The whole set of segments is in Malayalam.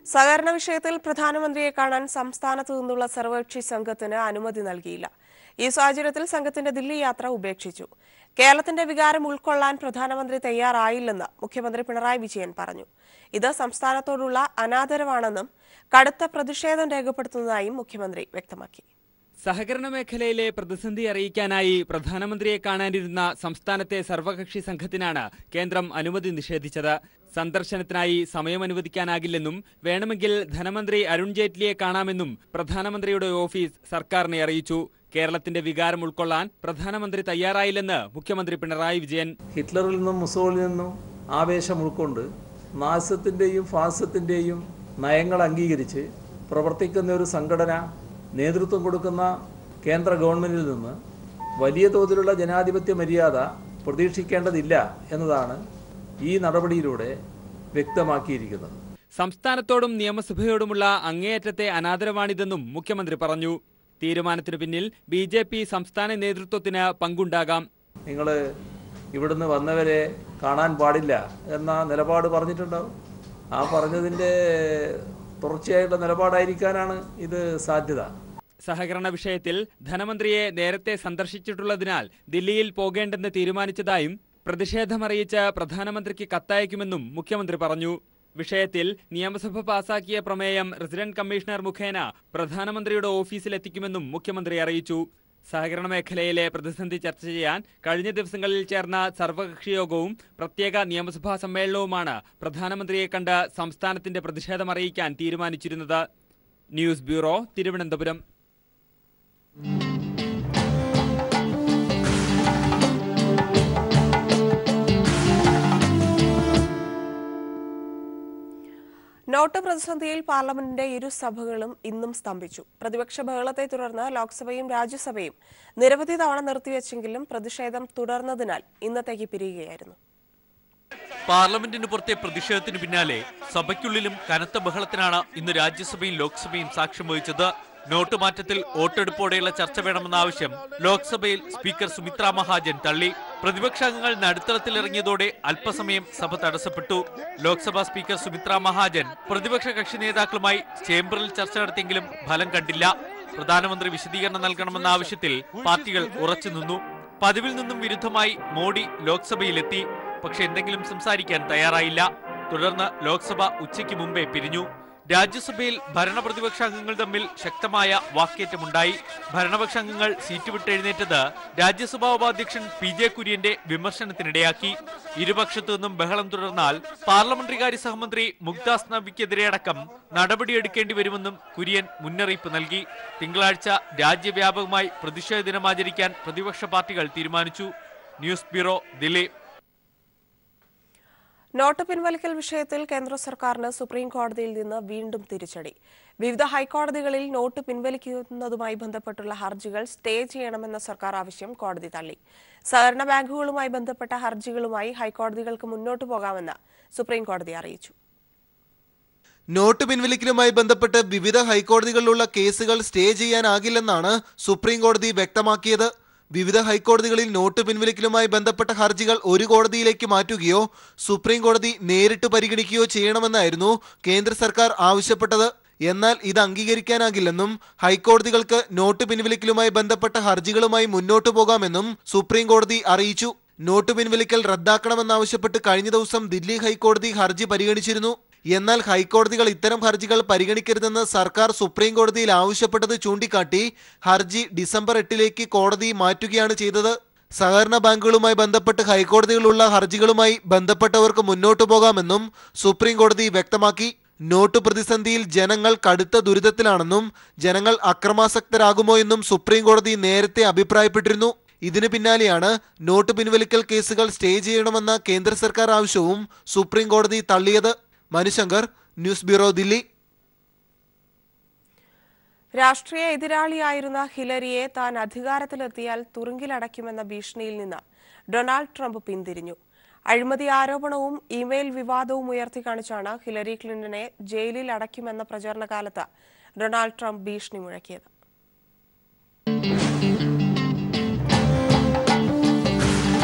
സഹകരണ വിഷയത്തിൽ പ്രധാനമന്ത്രിയെ കാണാൻ സംസ്ഥാനത്തു നിന്നുള്ള സർവകക്ഷി സംഘത്തിന് അനുമതി നൽകിയില്ല ഈ സാഹചര്യത്തിൽ സംഘത്തിന്റെ ദില്ലി യാത്ര ഉപേക്ഷിച്ചു കേരളത്തിന്റെ വികാരം ഉൾക്കൊള്ളാൻ പ്രധാനമന്ത്രി തയ്യാറായില്ലെന്ന് മുഖ്യമന്ത്രി പിണറായി വിജയൻ പറഞ്ഞു ഇത് സംസ്ഥാനത്തോടുള്ള അനാദരവാണെന്നും കടുത്ത പ്രതിഷേധം രേഖപ്പെടുത്തുന്നതായും മുഖ്യമന്ത്രി വ്യക്തമാക്കി സഹകരണ മേഖലയിലെ പ്രതിസന്ധി അറിയിക്കാനായി പ്രധാനമന്ത്രിയെ കാണാനിരുന്ന സംസ്ഥാനത്തെ സർവകക്ഷി സംഘത്തിനാണ് കേന്ദ്രം അനുമതി നിഷേധിച്ചത് സന്ദർശനത്തിനായി സമയം അനുവദിക്കാനാകില്ലെന്നും വേണമെങ്കിൽ ധനമന്ത്രി അരുൺ ജെയ്റ്റ്ലിയെ കാണാമെന്നും പ്രധാനമന്ത്രിയുടെ ഓഫീസ് സർക്കാരിനെ അറിയിച്ചു കേരളത്തിന്റെ വികാരം ഉൾക്കൊള്ളാൻ പ്രധാനമന്ത്രി തയ്യാറായില്ലെന്ന് മുഖ്യമന്ത്രി പിണറായി വിജയൻ ഹിറ്റ്ലറിൽ നിന്നും മുസോളിൽ നിന്നും ആവേശം ഉൾക്കൊണ്ട് നാസത്തിൻ്റെയും ഫാസത്തിൻ്റെയും നയങ്ങൾ അംഗീകരിച്ച് പ്രവർത്തിക്കുന്ന ഒരു സംഘടന നേതൃത്വം കൊടുക്കുന്ന കേന്ദ്ര ഗവൺമെൻറ്റിൽ നിന്ന് വലിയ തോതിലുള്ള ജനാധിപത്യ മര്യാദ പ്രതീക്ഷിക്കേണ്ടതില്ല എന്നതാണ് ഈ നടപടിയിലൂടെ വ്യക്തമാക്കിയിരിക്കുന്നത് സംസ്ഥാനത്തോടും നിയമസഭയോടുമുള്ള അങ്ങേയറ്റത്തെ അനാദരവാണിതെന്നും മുഖ്യമന്ത്രി പറഞ്ഞു തീരുമാനത്തിനു പിന്നിൽ ബി ജെ പി സംസ്ഥാന നേതൃത്വത്തിന് പങ്കുണ്ടാകാം നിങ്ങൾ ഇവിടുന്ന് വന്നവരെ കാണാൻ പാടില്ല എന്ന നിലപാട് പറഞ്ഞിട്ടുണ്ടാവും ആ പറഞ്ഞതിൻ്റെ തുടർച്ചയായിട്ടുള്ള നിലപാടായിരിക്കാനാണ് ഇത് സാധ്യത സഹകരണ വിഷയത്തിൽ ധനമന്ത്രിയെ നേരത്തെ സന്ദർശിച്ചിട്ടുള്ളതിനാൽ ദില്ലിയിൽ പോകേണ്ടെന്ന് തീരുമാനിച്ചതായും പ്രതിഷേധമറിയിച്ച് പ്രധാനമന്ത്രിക്ക് കത്തയക്കുമെന്നും മുഖ്യമന്ത്രി പറഞ്ഞു വിഷയത്തിൽ നിയമസഭ പാസാക്കിയ പ്രമേയം റെസിഡന്റ് കമ്മീഷണർ മുഖേന പ്രധാനമന്ത്രിയുടെ ഓഫീസിലെത്തിക്കുമെന്നും മുഖ്യമന്ത്രി അറിയിച്ചു സഹകരണ മേഖലയിലെ പ്രതിസന്ധി ചർച്ച ചെയ്യാൻ കഴിഞ്ഞ ദിവസങ്ങളിൽ ചേർന്ന സർവകക്ഷി യോഗവും പ്രത്യേക നിയമസഭാ സമ്മേളനവുമാണ് പ്രധാനമന്ത്രിയെ കണ്ട് സംസ്ഥാനത്തിന്റെ പ്രതിഷേധമറിയിക്കാൻ തീരുമാനിച്ചിരുന്നത് ന്യൂസ് ബ്യൂറോ തിരുവനന്തപുരം നോട്ട് പ്രതിസന്ധിയിൽ പാർലമെന്റിന്റെ ഇരു സഭകളും ഇന്നും സ്തംഭിച്ചു പ്രതിപക്ഷ ബഹളത്തെ തുടർന്ന് ലോക്സഭയും രാജ്യസഭയും നിരവധി തവണ നിർത്തിവെച്ചെങ്കിലും പ്രതിഷേധം തുടർന്നതിനാൽ ഇന്നത്തേക്ക് പിരിയുകയായിരുന്നു പാർലമെന്റിന് പുറത്തെ പ്രതിഷേധത്തിന് പിന്നാലെ സഭയ്ക്കുള്ളിലും കനത്ത ബഹളത്തിനാണ് ഇന്ന് രാജ്യസഭയും ലോക്സഭയും സാക്ഷ്യം വഹിച്ചത് നോട്ട് മാറ്റത്തിൽ വോട്ടെടുപ്പോടെയുള്ള ചർച്ച വേണമെന്ന ആവശ്യം ലോക്സഭയിൽ സ്പീക്കർ സുമിത്ര മഹാജൻ തള്ളി പ്രതിപക്ഷാംഗങ്ങൾ നടുത്തളത്തിലിറങ്ങിയതോടെ അല്പസമയം സഭ തടസ്സപ്പെട്ടു ലോക്സഭാ സ്പീക്കർ സുമിത്ര മഹാജൻ പ്രതിപക്ഷ കക്ഷി നേതാക്കളുമായി ചേംബറിൽ ചർച്ച നടത്തിയെങ്കിലും ഫലം കണ്ടില്ല പ്രധാനമന്ത്രി വിശദീകരണം നൽകണമെന്ന ആവശ്യത്തിൽ പാർട്ടികൾ ഉറച്ചു നിന്നു പതിവിൽ നിന്നും വിരുദ്ധമായി മോഡി ലോക്സഭയിലെത്തി പക്ഷെ എന്തെങ്കിലും സംസാരിക്കാൻ തയ്യാറായില്ല തുടർന്ന് ലോക്സഭ ഉച്ചയ്ക്ക് മുമ്പേ പിരിഞ്ഞു രാജ്യസഭയിൽ ഭരണപ്രതിപക്ഷാംഗങ്ങൾ തമ്മിൽ ശക്തമായ വാക്കേറ്റമുണ്ടായി ഭരണപക്ഷാംഗങ്ങൾ സീറ്റ് വിട്ടെഴുന്നേറ്റത് രാജ്യസഭാ ഉപാധ്യക്ഷൻ പി ജെ കുര്യന്റെ വിമർശനത്തിനിടയാക്കി ഇരുപക്ഷത്തു നിന്നും ബഹളം തുടർന്നാൽ പാർലമെന്ററി കാര്യ സഹമന്ത്രി മുക്താസ് നബിക്കെതിരെ അടക്കം നടപടിയെടുക്കേണ്ടി വരുമെന്നും കുര്യൻ മുന്നറിയിപ്പ് നൽകി തിങ്കളാഴ്ച രാജ്യവ്യാപകമായി പ്രതിഷേധ ദിനം ആചരിക്കാൻ പ്രതിപക്ഷ പാർട്ടികൾ തീരുമാനിച്ചു ന്യൂസ് ബ്യൂറോ ദില്ലി നോട്ട് പിൻവലിക്കൽ വിഷയത്തിൽ കേന്ദ്ര സർക്കാരിന് സുപ്രീം കോടതിയിൽ നിന്ന് വീണ്ടും തിരിച്ചടി വിവിധ ഹൈക്കോടതികളിൽ നോട്ട് പിൻവലിക്കുന്നതുമായി ബന്ധപ്പെട്ടുള്ള ഹർജികൾ സ്റ്റേ ചെയ്യണമെന്ന സർക്കാർ ആവശ്യം കോടതി തള്ളി സഹകരണ ബാങ്കുകളുമായി ബന്ധപ്പെട്ട ഹർജികളുമായി ഹൈക്കോടതികൾക്ക് മുന്നോട്ടു പോകാമെന്ന് സുപ്രീം കോടതി അറിയിച്ചു നോട്ട് പിൻവലിക്കലുമായി ബന്ധപ്പെട്ട് വിവിധ ഹൈക്കോടതികളിലുള്ള കേസുകൾ സ്റ്റേ ചെയ്യാനാകില്ലെന്നാണ് സുപ്രീം കോടതി വ്യക്തമാക്കിയത് വിവിധ ഹൈക്കോടതികളിൽ നോട്ട് പിൻവലിക്കലുമായി ബന്ധപ്പെട്ട ഹർജികൾ ഒരു കോടതിയിലേക്ക് മാറ്റുകയോ സുപ്രീം കോടതി നേരിട്ട് പരിഗണിക്കുകയോ ചെയ്യണമെന്നായിരുന്നു കേന്ദ്ര സർക്കാർ ആവശ്യപ്പെട്ടത് എന്നാൽ ഇത് അംഗീകരിക്കാനാകില്ലെന്നും ഹൈക്കോടതികൾക്ക് നോട്ട് പിൻവലിക്കലുമായി ബന്ധപ്പെട്ട ഹർജികളുമായി മുന്നോട്ടു പോകാമെന്നും സുപ്രീം കോടതി അറിയിച്ചു നോട്ട് പിൻവലിക്കൽ റദ്ദാക്കണമെന്നാവശ്യപ്പെട്ട് കഴിഞ്ഞ ദിവസം ദില്ലി ഹൈക്കോടതി ഹർജി പരിഗണിച്ചിരുന്നു എന്നാൽ ഹൈക്കോടതികൾ ഇത്തരം ഹർജികൾ പരിഗണിക്കരുതെന്ന് സർക്കാർ സുപ്രീം കോടതിയിൽ ആവശ്യപ്പെട്ടത് ചൂണ്ടിക്കാട്ടി ഹർജി ഡിസംബർ എട്ടിലേക്ക് കോടതി മാറ്റുകയാണ് ചെയ്തത് സഹകരണ ബാങ്കുകളുമായി ബന്ധപ്പെട്ട് ഹൈക്കോടതിയിലുള്ള ഹർജികളുമായി ബന്ധപ്പെട്ടവർക്ക് മുന്നോട്ടു പോകാമെന്നും സുപ്രീം കോടതി വ്യക്തമാക്കി നോട്ട് പ്രതിസന്ധിയിൽ ജനങ്ങൾ കടുത്ത ദുരിതത്തിലാണെന്നും ജനങ്ങൾ അക്രമാസക്തരാകുമോ എന്നും സുപ്രീം കോടതി നേരത്തെ അഭിപ്രായപ്പെട്ടിരുന്നു ഇതിന് പിന്നാലെയാണ് നോട്ട് പിൻവലിക്കൽ കേസുകൾ സ്റ്റേ ചെയ്യണമെന്ന കേന്ദ്ര സർക്കാർ ആവശ്യവും സുപ്രീം കോടതി തള്ളിയത് മനുശങ്കർ ന്യൂസ് ബ്യൂറോ ദില്ലി രാഷ്ട്രീയ എതിരാളിയായിരുന്ന ഹിലരിയെ താൻ അധികാരത്തിലെത്തിയാൽ തുറുങ്കിലടയ്ക്കുമെന്ന ഭീഷണിയിൽ നിന്ന് ഡൊണാൾഡ് ട്രംപ് പിന്തിരിഞ്ഞു അഴിമതി ആരോപണവും ഇമെയിൽ വിവാദവും ഉയർത്തി കാണിച്ചാണ് ഹിലരി ക്ലിന്റനെ ജയിലിൽ അടയ്ക്കുമെന്ന പ്രചാരണ കാലത്ത് ഡൊണാൾഡ് ട്രംപ് ഭീഷണി മുഴക്കിയത്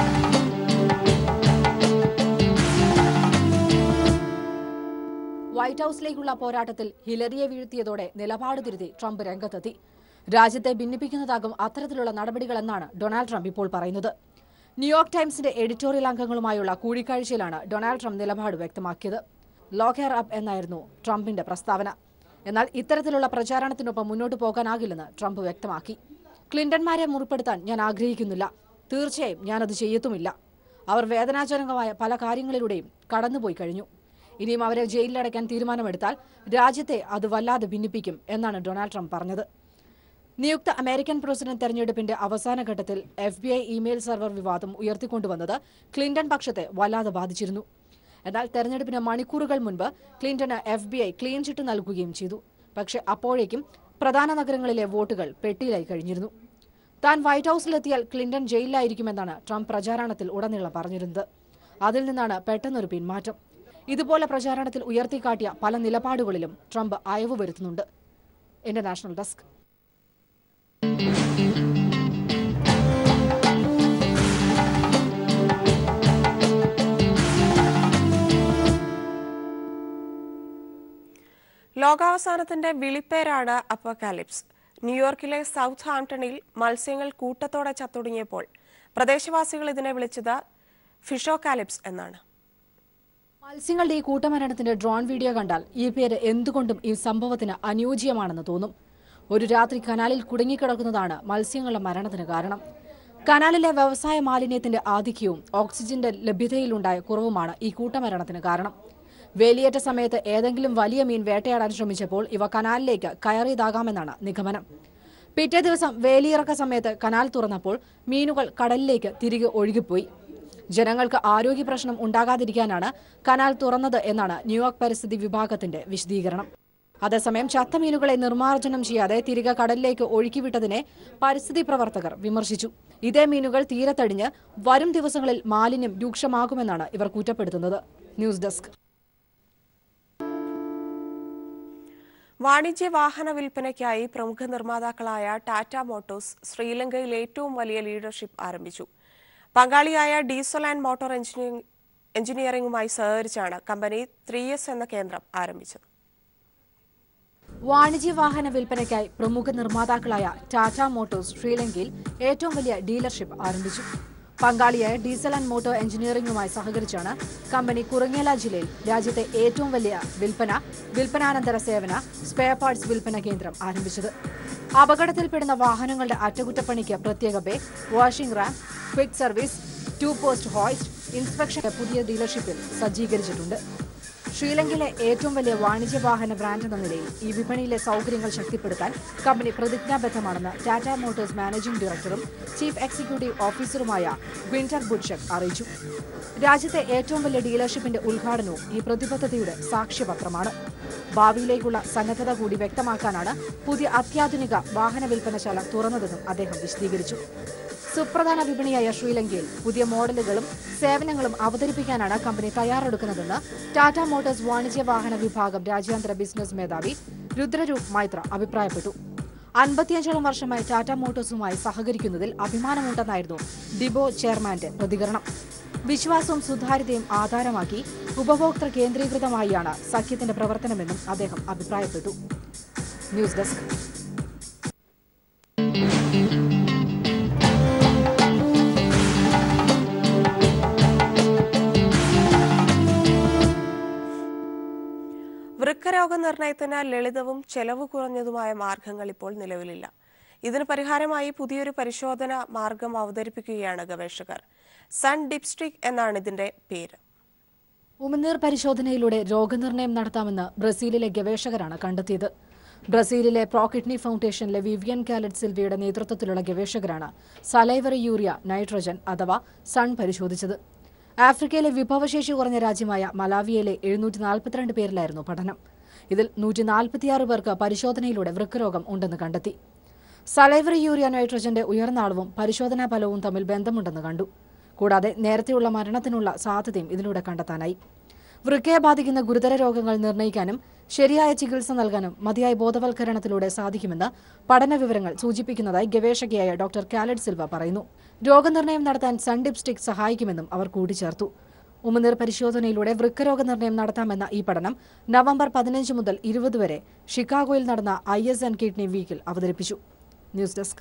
White വൈറ്റ് ഹൌസിലേക്കുള്ള പോരാട്ടത്തിൽ ഹിലരിയെ വീഴ്ത്തിയതോടെ നിലപാട് തിരുത്തി ട്രംപ് രംഗത്തെത്തി രാജ്യത്തെ ഭിന്നിപ്പിക്കുന്നതാകും അത്തരത്തിലുള്ള നടപടികളെന്നാണ് ഡൊണാൾഡ് ട്രംപ് ഇപ്പോൾ പറയുന്നത് ന്യൂയോർക്ക് ടൈംസിന്റെ എഡിറ്റോറിയൽ അംഗങ്ങളുമായുള്ള കൂടിക്കാഴ്ചയിലാണ് ഡൊണാൾഡ് ട്രംപ് നിലപാട് വ്യക്തമാക്കിയത് ലോക്കർ അപ്പ് എന്നായിരുന്നു ട്രംപിന്റെ പ്രസ്താവന എന്നാൽ ഇത്തരത്തിലുള്ള പ്രചാരണത്തിനൊപ്പം മുന്നോട്ട് പോകാനാകില്ലെന്ന് ട്രംപ് വ്യക്തമാക്കി ക്ലിന്റൺമാരെ മുറിപ്പെടുത്താൻ ഞാൻ ആഗ്രഹിക്കുന്നില്ല തീർച്ചയായും ഞാനത് ചെയ്യത്തുമില്ല അവർ വേദനാജനകമായ പല കാര്യങ്ങളിലൂടെയും കടന്നുപോയി കഴിഞ്ഞു ഇനിയും അവരെ ജയിലിലടയ്ക്കാൻ തീരുമാനമെടുത്താൽ രാജ്യത്തെ അത് വല്ലാതെ ഭിന്നിപ്പിക്കും എന്നാണ് ഡൊണാൾഡ് ട്രംപ് പറഞ്ഞത് നിയുക്ത അമേരിക്കൻ പ്രസിഡന്റ് തെരഞ്ഞെടുപ്പിന്റെ അവസാന ഘട്ടത്തിൽ F B I email server വിവാദം ഉയർത്തിക്കൊണ്ടുവന്നത് ക്ലിന്റൺ പക്ഷത്തെ വല്ലാതെ ബാധിച്ചിരുന്നു എന്നാൽ തെരഞ്ഞെടുപ്പിന് മണിക്കൂറുകൾ മുൻപ് ക്ലിന്റണ് F B I clean chit നൽകുകയും ചെയ്തു പക്ഷേ അപ്പോഴേക്കും പ്രധാന നഗരങ്ങളിലെ വോട്ടുകൾ പെട്ടിയിലായി കഴിഞ്ഞിരുന്നു താൻ വൈറ്റ് ഹൌസിലെത്തിയാൽ ക്ലിന്റൺ ജയിലിലായിരിക്കുമെന്നാണ് ട്രംപ് പ്രചാരണത്തിൽ ഉടനീളം പറഞ്ഞിരുന്നത് അതിൽ നിന്നാണ് പെട്ടെന്നൊരു പിന്മാറ്റം ഇതുപോലെ പ്രചാരണത്തിൽ ഉയർത്തിക്കാട്ടിയ പല നിലപാടുകളിലും ട്രംപ് അയവ് വരുത്തുന്നുണ്ട് ഇന്റർനാഷണൽ ഡെസ്ക് ലോകാവസാനത്തിന്റെ വിളിപ്പേരാണ് അപ്പക്കാലിപ്സ് ന്യൂയോർക്കിലെ സൗത്ത് ഹാംപ്ടണിൽ മത്സ്യങ്ങൾ കൂട്ടത്തോടെ ചത്തൊടുങ്ങിയപ്പോൾ പ്രദേശവാസികൾ ഇതിനെ വിളിച്ചത് ഫിഷോകാലിപ്സ് എന്നാണ് മത്സ്യങ്ങളുടെ ഈ കൂട്ടമരണത്തിന്റെ ഡ്രോൺ വീഡിയോ കണ്ടാൽ ഈ പേര് എന്തുകൊണ്ടും ഈ സംഭവത്തിന് അനുയോജ്യമാണെന്ന് തോന്നും ഒരു രാത്രി കനാലിൽ കുടുങ്ങിക്കിടക്കുന്നതാണ് മത്സ്യങ്ങളുടെ മരണത്തിന് കാരണം കനാലിലെ വ്യവസായ മാലിന്യത്തിന്റെ ആധിക്യവും ഓക്സിജന്റെ ലഭ്യതയിലുണ്ടായ കുറവുമാണ് ഈ കൂട്ടമരണത്തിന് കാരണം വേലിയേറ്റ സമയത്ത് ഏതെങ്കിലും വലിയ മീൻ വേട്ടയാടാൻ ശ്രമിച്ചപ്പോൾ ഇവ കനാലിലേക്ക് കയറിയതാകാമെന്നാണ് നിഗമനം പിറ്റേ ദിവസം വേലിയിറക്ക സമയത്ത് കനാൽ തുറന്നപ്പോൾ മീനുകൾ കടലിലേക്ക് തിരികെ ഒഴുകിപ്പോയി ജനങ്ങൾക്ക് ആരോഗ്യ പ്രശ്നം ഉണ്ടാകാതിരിക്കാനാണ് കനാൽ തുറന്നത് എന്നാണ് ന്യൂയോർക്ക് പരിസ്ഥിതി വിഭാഗത്തിന്റെ വിശദീകരണം അതേസമയം ചത്ത മീനുകളെ നിർമ്മാർജ്ജനം ചെയ്യാതെ തിരികെ കടലിലേക്ക് ഒഴുക്കിവിട്ടതിനെ പരിസ്ഥിതി പ്രവർത്തകർ വിമർശിച്ചു ഇതേ മീനുകൾ തീരത്തടിഞ്ഞ് വരും ദിവസങ്ങളിൽ മാലിന്യം രൂക്ഷമാകുമെന്നാണ് ഇവർ കുറ്റപ്പെടുത്തുന്നത് ന്യൂസ് ഡെസ്ക് വാണിജ്യ വാഹന വിൽപ്പനയ്ക്കായി പ്രമുഖ നിർമ്മാതാക്കളായ ടാറ്റ മോട്ടോഴ്സ് ശ്രീലങ്കയിൽ ഏറ്റവും വലിയ ലീഡർഷിപ്പ് ആരംഭിച്ചു പങ്കാളിയായ ഡീസൽ ആൻഡ് മോട്ടോർ എഞ്ചിനീയറിംഗ് എഞ്ചിനീയറിംഗുമായി സഹകരിച്ചാണ് കമ്പനി ത്രീ എസ് എന്ന കേന്ദ്രം ആരംഭിച്ചത് വാണിജ്യ വാഹന വിൽപ്പനയ്ക്കായി പ്രമുഖ നിർമ്മാതാക്കളായ ടാറ്റ മോട്ടോഴ്സ് ശ്രീലങ്കയിൽ ഏറ്റവും വലിയ ഡീലർഷിപ്പ് ആരംഭിച്ചു പങ്കാളിയായ ഡീസൽ ആൻഡ് മോട്ടോർ എഞ്ചിനീയറിംഗുമായി സഹകരിച്ചാണ് കമ്പനി കുറുങ്ങേല ജില്ലയിൽ രാജ്യത്തെ ഏറ്റവും വലിയ വിൽപ്പന വിൽപ്പനാനന്തര സേവന സ്പെയർ പാർട്സ് വിൽപ്പന കേന്ദ്രം ആരംഭിച്ചത് അപകടത്തിൽപ്പെടുന്ന വാഹനങ്ങളുടെ അറ്റകുറ്റപ്പണിക്ക് പ്രത്യേക bay washing ramp quick service two post hoist inspection പുതിയ ഡീലർഷിപ്പിൽ സജ്ജീകരിച്ചിട്ടുണ്ട് ശ്രീലങ്കയിലെ ഏറ്റവും വലിയ വാണിജ്യ വാഹന ബ്രാൻഡ് എന്ന നിലയിൽ ഈ വിപണിയിലെ സൗകര്യങ്ങൾ ശക്തിപ്പെടുത്താൻ കമ്പനി പ്രതിജ്ഞാബദ്ധമാണെന്ന് ടാറ്റ മോട്ടോഴ്സ് മാനേജിംഗ് ഡയറക്ടറും ചീഫ് എക്സിക്യൂട്ടീവ് ഓഫീസറുമായ വിന്റർ ബുഡ്ഷക് അറിയിച്ചു രാജ്യത്തെ ഏറ്റവും വലിയ ഡീലർഷിപ്പിന്റെ ഉദ്ഘാടനവും ഈ പ്രതിബദ്ധതയുടെ സാക്ഷ്യപത്രമാണ് ഭാവിയിലേക്കുള്ള സന്നദ്ധത കൂടി വ്യക്തമാക്കാനാണ് പുതിയ അത്യാധുനിക വാഹന വിൽപ്പനശാല തുറന്നതെന്നും അദ്ദേഹം വിശദീകരിച്ചു സുപ്രധാന വിപണിയായ ശ്രീലങ്കയിൽ പുതിയ മോഡലുകളും സേവനങ്ങളും അവതരിപ്പിക്കാനാണ് കമ്പനി തയ്യാറെടുക്കുന്നതെന്ന് ടാറ്റ മോട്ടോഴ്സ് വാണിജ്യ വാഹന വിഭാഗം രാജ്യാന്തര ബിസിനസ് മേധാവി രുദ്രരൂപ് മൈത്ര അഭിപ്രായപ്പെട്ടു അൻപത്തിയഞ്ചോളം വർഷമായി ടാറ്റ മോട്ടോഴ്സുമായി സഹകരിക്കുന്നതിൽ അഭിമാനമുണ്ടെന്നായിരുന്നു ഡിബോ ചെയർമാന്റെ പ്രതികരണം വിശ്വാസവും സുതാര്യതയും ആധാരമാക്കി ഉപഭോക്തൃ കേന്ദ്രീകൃതമായാണ് സഖ്യത്തിന്റെ പ്രവർത്തനമെന്നും അദ്ദേഹം അഭിപ്രായപ്പെട്ടു ന്യൂസ് ഡെസ്ക് വൃക്കരോഗ നിർണയത്തിന് ലളിതവും ചെലവ് കുറഞ്ഞതുമായ മാർഗങ്ങൾ ഇപ്പോൾ നിലവിലില്ല ഇതിന് പരിഹാരമായി പുതിയൊരു പരിശോധന മാർഗം അവതരിപ്പിക്കുകയാണ് ഗവേഷകർ സൺ ഡിപ്സ്റ്റിക് എന്നാണ് ഇതിന്റെ പേര് ഉമിനീർ പരിശോധനയിലൂടെ രോഗനിർണയം നടത്താമെന്ന് ബ്രസീലിലെ ഗവേഷകരാണ് കണ്ടെത്തിയത് ബ്രസീലിലെ പ്രോകിഡ്നി ഫൗണ്ടേഷനിലെ വിവിയൻ കാലറ്റ് സിൽവയുടെ നേതൃത്വത്തിലുള്ള ഗവേഷകരാണ് സലൈവറി യൂറിയ നൈട്രജൻ അഥവാ സൺ പരിശോധിച്ചത് ആഫ്രിക്കയിലെ വിഭവശേഷി കുറഞ്ഞ രാജ്യമായ മലാവിയയിലെ എഴുന്നൂറ്റി നാൽപ്പത്തിരണ്ട് പേരിലായിരുന്നു പഠനം ഇതിൽ നൂറ്റി നാൽപ്പത്തിയാറ് പേർക്ക് പരിശോധനയിലൂടെ വൃക്കരോഗം ഉണ്ടെന്ന് കണ്ടെത്തി സലൈവറി യൂറിയ നൈട്രജന്റെ ഉയർന്ന അളവും പരിശോധനാ ഫലവും തമ്മിൽ ബന്ധമുണ്ടെന്ന് കണ്ടു കൂടാതെ നേരത്തെയുള്ള മരണത്തിനുള്ള സാധ്യതയും ഇതിലൂടെ കണ്ടെത്താനായി വൃക്കയെ ബാധിക്കുന്ന ഗുരുതര രോഗങ്ങൾ നിർണ്ണയിക്കാനും ശരിയായ ചികിത്സ നൽകാനും മതിയായ ബോധവൽക്കരണത്തിലൂടെ സാധിക്കുമെന്ന് പഠന വിവരങ്ങൾ സൂചിപ്പിക്കുന്നതായി ഗവേഷകയായ ഡോക്ടർ കാലഡ് സിൽവ പറയുന്നു രോഗനിർണയം നടത്താൻ സൺ ഡിപ്സ്റ്റിക് സഹായിക്കുമെന്നും അവർ കൂട്ടിച്ചേർത്തു ഉമിനീർ പരിശോധനയിലൂടെ വൃക്കരോഗ നിർണയം നടത്താമെന്ന ഈ പഠനം നവംബർ പതിനഞ്ച് മുതൽ ഇരുപത് വരെ ഷിക്കാഗോയിൽ നടന്ന ഐ എസ് എൻ കിഡ്നി വീക്കിൽ അവതരിപ്പിച്ചു ന്യൂസ് ഡെസ്ക്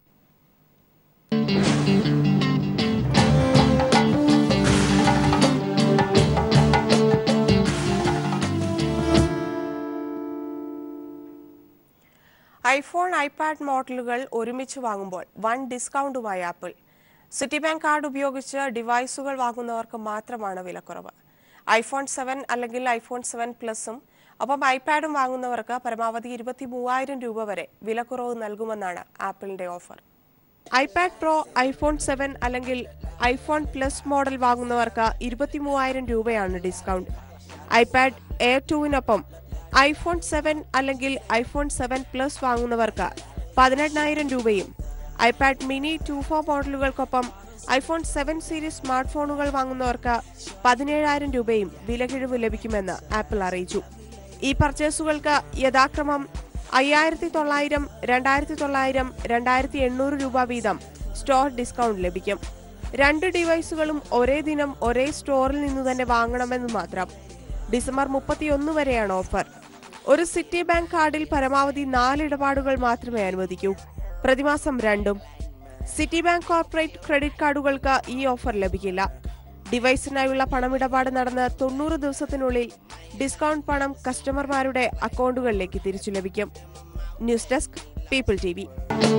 ഐഫോൺ ഐപാഡ് മോഡലുകൾ ഒരുമിച്ച് വാങ്ങുമ്പോൾ വൺ ഡിസ്കൗണ്ടുമായി ആപ്പിൾ സിറ്റി ബാങ്ക് കാർഡ് ഉപയോഗിച്ച് ഡിവൈസുകൾ വാങ്ങുന്നവർക്ക് മാത്രമാണ് വിലക്കുറവ് ഐഫോൺ സെവൻ അല്ലെങ്കിൽ ഐഫോൺ സെവൻ പ്ലസും ഒപ്പം ഐപാഡും വാങ്ങുന്നവർക്ക് പരമാവധി ഇരുപത്തി മൂവായിരം രൂപ വരെ വിലക്കുറവ് നൽകുമെന്നാണ് ആപ്പിളിന്റെ offer iPad pro iPhone seven അല്ലെങ്കിൽ ഐഫോൺ പ്ലസ് മോഡൽ വാങ്ങുന്നവർക്ക് ഇരുപത്തി മൂവായിരം രൂപയാണ് ഡിസ്കൗണ്ട് ഐപാഡ് എയർ ടുവിനൊപ്പം ഐഫോൺ സെവൻ അല്ലെങ്കിൽ ഐഫോൺ സെവൻ പ്ലസ് വാങ്ങുന്നവർക്ക് പതിനെണ്ണായിരം രൂപയും ഐപാഡ് മിനി ടു ഫോർ മോഡലുകൾക്കൊപ്പം ഐഫോൺ സെവൻ സീരീസ് സ്മാർട്ട് ഫോണുകൾ വാങ്ങുന്നവർക്ക് പതിനേഴായിരം രൂപയും വിലക്കിഴിവ് ലഭിക്കുമെന്ന് ആപ്പിൾ അറിയിച്ചു ഈ പർച്ചേസുകൾക്ക് യഥാക്രമം അയ്യായിരത്തി തൊള്ളായിരം രണ്ടായിരത്തി തൊള്ളായിരം രണ്ടായിരത്തി എണ്ണൂറ് രൂപ വീതം സ്റ്റോർ ഡിസ്കൗണ്ട് ലഭിക്കും രണ്ട് ഡിവൈസുകളും ഒരേ ദിനം ഒരേ സ്റ്റോറിൽ നിന്ന് തന്നെ വാങ്ങണമെന്ന് മാത്രം ഡിസംബർ മുപ്പത്തിയൊന്ന് വരെയാണ് ഓഫർ ഒരു സിറ്റി ബാങ്ക് കാർഡിൽ പരമാവധി നാല് ഇടപാടുകൾ മാത്രമേ അനുവദിക്കൂ പ്രതിമാസം രണ്ടും സിറ്റി ബാങ്ക് കോർപ്പറേറ്റ് ക്രെഡിറ്റ് കാർഡുകൾക്ക് ഈ ഓഫർ ലഭിക്കില്ല ഡിവൈസിനായുള്ള പണമിടപാട് നടന്ന് തൊണ്ണൂറ് ദിവസത്തിനുള്ളിൽ ഡിസ്കൗണ്ട് പണം കസ്റ്റമർമാരുടെ അക്കൗണ്ടുകളിലേക്ക് തിരിച്ചു ലഭിക്കും news desk People T V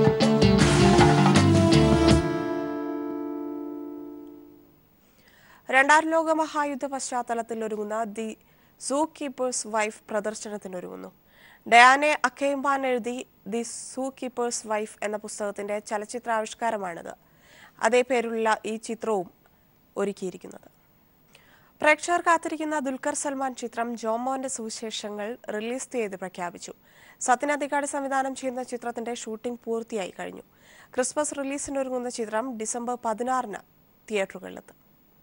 രണ്ടാം ലോക മഹായുദ്ധ പശ്ചാത്തലത്തിൽ ഒരുങ്ങുന്ന ദി സൂ കീപ്പേഴ്സ് വൈഫ് പ്രദർശനത്തിനൊരുങ്ങുന്നു ഡയാനെ അക്കേംബാൻ എഴുതി ദി സൂ കീപ്പേഴ്സ് വൈഫ് എന്ന പുസ്തകത്തിന്റെ ചലച്ചിത്രാവിഷ്കാരമാണിത് അതേ പേരുള്ള ഈ ചിത്രവും ഒരുക്കിയിരിക്കുന്നത് പ്രേക്ഷകർ കാത്തിരിക്കുന്ന ദുൽഖർ സൽമാൻ ചിത്രം ജോമോന്റെ സുവിശേഷങ്ങൾ റിലീസ് തീയതി പ്രഖ്യാപിച്ചു സത്യൻ അധികാരി സംവിധാനം ചെയ്യുന്ന ചിത്രത്തിന്റെ ഷൂട്ടിംഗ് പൂർത്തിയായി കഴിഞ്ഞു ക്രിസ്മസ് റിലീസിനൊരുങ്ങുന്ന ചിത്രം ഡിസംബർ പതിനാറിന് തിയേറ്ററുകളിലെത്തും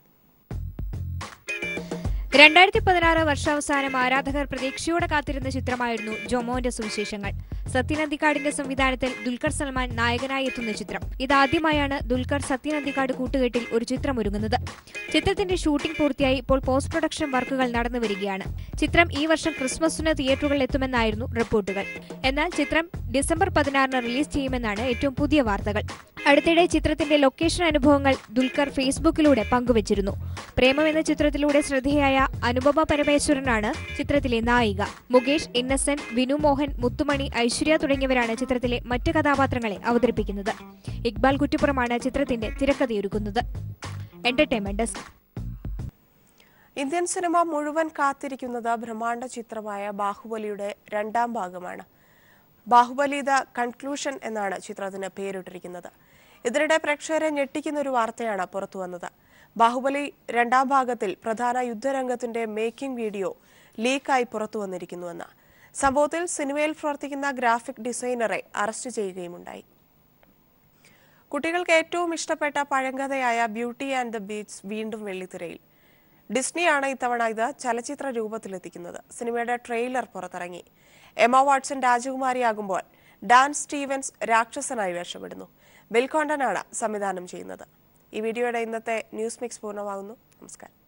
രണ്ടായിരത്തി പതിനാറ് വർഷാവസാനം ആരാധകർ പ്രതീക്ഷയോടെ കാത്തിരുന്ന ചിത്രമായിരുന്നു ജൊമോന്റെ സുവിശേഷങ്ങൾ സത്യൻ അന്തിക്കാടിന്റെ സംവിധാനത്തിൽ ദുൽഖർ സൽമാൻ നായകനായി എത്തുന്ന ചിത്രം ഇതാദ്യമായാണ് ദുൽഖർ സത്യൻ അന്തിക്കാട് കൂട്ടുകെട്ടിൽ ഒരു ചിത്രം ഒരുങ്ങുന്നത് ചിത്രത്തിന്റെ ഷൂട്ടിംഗ് പൂർത്തിയായി ഇപ്പോൾ പോസ്റ്റ് പ്രൊഡക്ഷൻ വർക്കുകൾ നടന്നു വരികയാണ് ചിത്രം ഈ വർഷം ക്രിസ്മസിന് തിയേറ്ററുകളിൽ എത്തുമെന്നായിരുന്നു റിപ്പോർട്ടുകൾ എന്നാൽ ചിത്രം ഡിസംബർ പതിനാറിന് റിലീസ് ചെയ്യുമെന്നാണ് ഏറ്റവും പുതിയ വാർത്തകൾ അടുത്തിടെ ചിത്രത്തിന്റെ ലൊക്കേഷൻ അനുഭവങ്ങൾ ദുൽഖർ ഫേസ്ബുക്കിലൂടെ പങ്കുവച്ചിരുന്നു പ്രേമം എന്ന ചിത്രത്തിലൂടെ ശ്രദ്ധേയായ അനുപമ പരമേശ്വരനാണ് ചിത്രത്തിലെ നായിക മുകേഷ് ഇന്നസെന്റ് വിനു മോഹൻ മുത്തുമണി ഐശ്വര്യ തുടങ്ങിയവരാണ് ചിത്രത്തിലെ മറ്റ് കഥാപാത്രങ്ങളെ അവതരിപ്പിക്കുന്നത് ഇക്ബാൽ കുറ്റിപ്പുറമാണ് ചിത്രത്തിന്റെ തിരക്കഥയൊരുക്കുന്നത് എന്റർടൈൻമെന്റ് ഡെസ്ക് ഇന്ത്യൻ സിനിമ മുഴുവൻ കാത്തിരിക്കുന്നത് ബ്രഹ്മാണ്ഡ ചിത്രമായ ബാഹുബലിയുടെ രണ്ടാം ഭാഗമാണ് ബാഹുബലി ദ കൺക്ലൂഷൻ എന്നാണ് ചിത്രത്തിന് പേരിട്ടിരിക്കുന്നത് ഇതിനിടെ പ്രേക്ഷകരെ ഞെട്ടിക്കുന്ന ഒരു വാർത്തയാണ് പുറത്തുവന്നത് ബാഹുബലി രണ്ടാം ഭാഗത്തിൽ പ്രധാന യുദ്ധരംഗത്തിന്റെ മേക്കിംഗ് വീഡിയോ ലീക്കായി പുറത്തു വന്നിരിക്കുന്നുവെന്ന് സംഭവത്തിൽ സിനിമയിൽ പ്രവർത്തിക്കുന്ന ഗ്രാഫിക് ഡിസൈനറെ അറസ്റ്റ് ചെയ്യുകയുമുണ്ടായി കുട്ടികൾക്ക് ഏറ്റവും ഇഷ്ടപ്പെട്ട പഴങ്കഥയായ ബ്യൂട്ടി ആൻഡ് ദ ബീറ്റ്സ് വീണ്ടും വെള്ളിത്തിരയിൽ ഡിസ്നിയാണ് ഇത്തവണ ഇത് ചലച്ചിത്ര രൂപത്തിലെത്തിക്കുന്നത് സിനിമയുടെ ട്രെയിലർ പുറത്തിറങ്ങി എമ വാട്സൺ രാജകുമാരിയാകുമ്പോൾ ഡാൻ സ്റ്റീവൻസ് രാക്ഷസനായി വേഷമിടുന്നു ബിൽകോണ്ടനാണ് സംവിധാനം ചെയ്യുന്നത് ഈ വീഡിയോയുടെ ഇന്നത്തെ ന്യൂസ് മിക്സ് പൂർണ്ണമാകുന്നു നമസ്കാരം